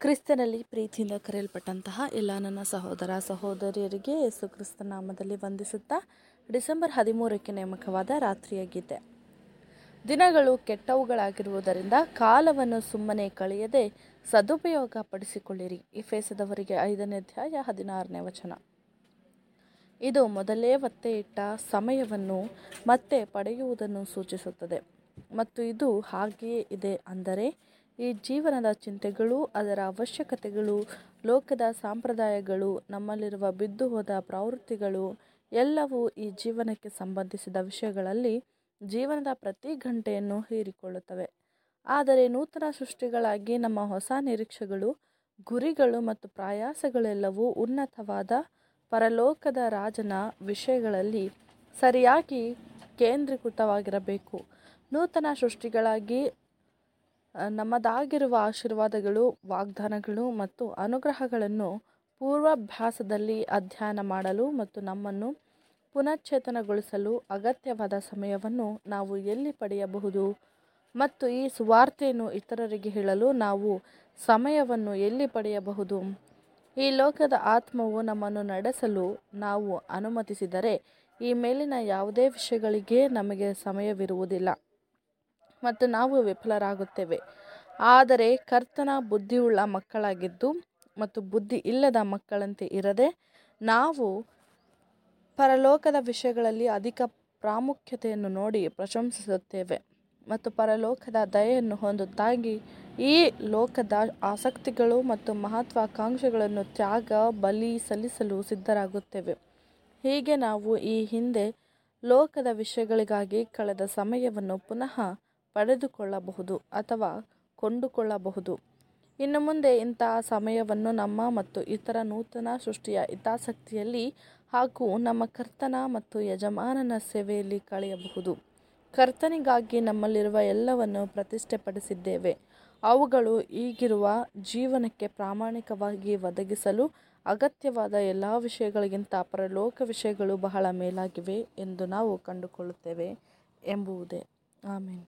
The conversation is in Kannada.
ಕ್ರಿಸ್ತನಲ್ಲಿ ಪ್ರೀತಿಯಿಂದ ಕರೆಯಲ್ಪಟ್ಟಂತಹ ಎಲ್ಲ ನನ್ನ ಸಹೋದರ ಸಹೋದರಿಯರಿಗೆ ಯೇಸು ಕ್ರಿಸ್ತ ನಾಮದಲ್ಲಿ ವಂದಿಸುತ್ತಾ ಡಿಸೆಂಬರ್ ಹದಿಮೂರಕ್ಕೆ ನೇಮಕವಾದ ರಾತ್ರಿಯ ಗೀತೆ ದಿನಗಳು ಕೆಟ್ಟವುಗಳಾಗಿರುವುದರಿಂದ ಕಾಲವನ್ನು ಸುಮ್ಮನೆ ಕಳೆಯದೆ ಸದುಪಯೋಗ ಪಡಿಸಿಕೊಳ್ಳಿರಿ ಇಫೇಸದವರಿಗೆ ಐದನೇ ಅಧ್ಯಾಯ ಹದಿನಾರನೇ ವಚನ ಇದು ಮೊದಲೇ ಒತ್ತೆ ಇಟ್ಟ ಸಮಯವನ್ನು ಮತ್ತೆ ಪಡೆಯುವುದನ್ನು ಸೂಚಿಸುತ್ತದೆ ಮತ್ತು ಇದು ಹಾಗೆಯೇ ಇದೆ ಅಂದರೆ ಈ ಜೀವನದ ಚಿಂತೆಗಳು ಅದರ ಅವಶ್ಯಕತೆಗಳು ಲೋಕದ ಸಂಪ್ರದಾಯಗಳು ನಮ್ಮಲ್ಲಿರುವ ಬಿದ್ದು ಹೋದ ಪ್ರವೃತ್ತಿಗಳು ಎಲ್ಲವೂ ಈ ಜೀವನಕ್ಕೆ ಸಂಬಂಧಿಸಿದ ವಿಷಯಗಳಲ್ಲಿ ಜೀವನದ ಪ್ರತಿ ಗಂಟೆಯನ್ನು ಹೀರಿಕೊಳ್ಳುತ್ತವೆ ಆದರೆ ನೂತನ ಸೃಷ್ಟಿಗಳಾಗಿ ನಮ್ಮ ಹೊಸ ನಿರೀಕ್ಷೆಗಳು ಗುರಿಗಳು ಮತ್ತು ಪ್ರಯಾಸಗಳೆಲ್ಲವೂ ಉನ್ನತವಾದ ಪರಲೋಕದ ರಾಜನ ವಿಷಯಗಳಲ್ಲಿ ಸರಿಯಾಗಿ ಕೇಂದ್ರೀಕೃತವಾಗಿರಬೇಕು ನೂತನ ಸೃಷ್ಟಿಗಳಾಗಿ ನಮ್ಮದಾಗಿರುವ ಆಶೀರ್ವಾದಗಳು ವಾಗ್ದಾನಗಳು ಮತ್ತು ಅನುಗ್ರಹಗಳನ್ನು ಪೂರ್ವಾಭ್ಯಾಸದಲ್ಲಿ ಅಧ್ಯಯನ ಮಾಡಲು ಮತ್ತು ನಮ್ಮನ್ನು ಪುನಶ್ಚೇತನಗೊಳಿಸಲು ಅಗತ್ಯವಾದ ಸಮಯವನ್ನು ನಾವು ಎಲ್ಲಿ ಪಡೆಯಬಹುದು ಮತ್ತು ಈ ಸುವಾರ್ತೆಯನ್ನು ಇತರರಿಗೆ ಹೇಳಲು ನಾವು ಸಮಯವನ್ನು ಎಲ್ಲಿ ಪಡೆಯಬಹುದು ಈ ಲೋಕದ ಆತ್ಮವು ನಮ್ಮನ್ನು ನಡೆಸಲು ನಾವು ಅನುಮತಿಸಿದರೆ ಈ ಮೇಲಿನ ಯಾವುದೇ ವಿಷಯಗಳಿಗೆ ನಮಗೆ ಸಮಯವಿರುವುದಿಲ್ಲ ಮತ್ತು ನಾವು ವಿಫಲರಾಗುತ್ತೇವೆ ಆದರೆ ಕರ್ತನ ಬುದ್ಧಿಯುಳ್ಳ ಮಕ್ಕಳಾಗಿದ್ದು ಮತ್ತು ಬುದ್ಧಿ ಇಲ್ಲದ ಮಕ್ಕಳಂತೆ ಇರದೆ ನಾವು ಪರಲೋಕದ ವಿಷಯಗಳಲ್ಲಿ ಅಧಿಕ ಪ್ರಾಮುಖ್ಯತೆಯನ್ನು ನೋಡಿ ಪ್ರಶಂಸಿಸುತ್ತೇವೆ ಮತ್ತು ಪರಲೋಕದ ದಯೆಯನ್ನು ಹೊಂದುತ್ತಾಗಿ ಈ ಲೋಕದ ಆಸಕ್ತಿಗಳು ಮತ್ತು ಮಹತ್ವಾಕಾಂಕ್ಷೆಗಳನ್ನು ತ್ಯಾಗ ಬಲಿ ಸಲ್ಲಿಸಲು ಸಿದ್ಧರಾಗುತ್ತೇವೆ ಹೀಗೆ ನಾವು ಈ ಹಿಂದೆ ಲೋಕದ ವಿಷಯಗಳಿಗಾಗಿ ಕಳೆದ ಸಮಯವನ್ನು ಪುನಃ ಪಡೆದುಕೊಳ್ಳಬಹುದು ಅಥವಾ ಕೊಂಡುಕೊಳ್ಳಬಹುದು ಇನ್ನು ಮುಂದೆ ಇಂತಹ ಸಮಯವನ್ನು ನಮ್ಮ ಮತ್ತು ಇತರ ನೂತನ ಸೃಷ್ಟಿಯ ಹಿತಾಸಕ್ತಿಯಲ್ಲಿ ಹಾಗೂ ನಮ್ಮ ಕರ್ತನ ಮತ್ತು ಯಜಮಾನನ ಸೇವೆಯಲ್ಲಿ ಕಳೆಯಬಹುದು ಕರ್ತನಿಗಾಗಿ ನಮ್ಮಲ್ಲಿರುವ ಎಲ್ಲವನ್ನು ಪ್ರತಿಷ್ಠೆಪಡಿಸಿದ್ದೇವೆ ಅವುಗಳು ಈಗಿರುವ ಜೀವನಕ್ಕೆ ಪ್ರಾಮಾಣಿಕವಾಗಿ ಒದಗಿಸಲು ಅಗತ್ಯವಾದ ಎಲ್ಲ ವಿಷಯಗಳಿಗಿಂತ ಪರಲೋಕ ವಿಷಯಗಳು ಬಹಳ ಮೇಲಾಗಿವೆ ಎಂದು ನಾವು ಕಂಡುಕೊಳ್ಳುತ್ತೇವೆ ಎಂಬುವುದೇ ಆಮೇಲೆ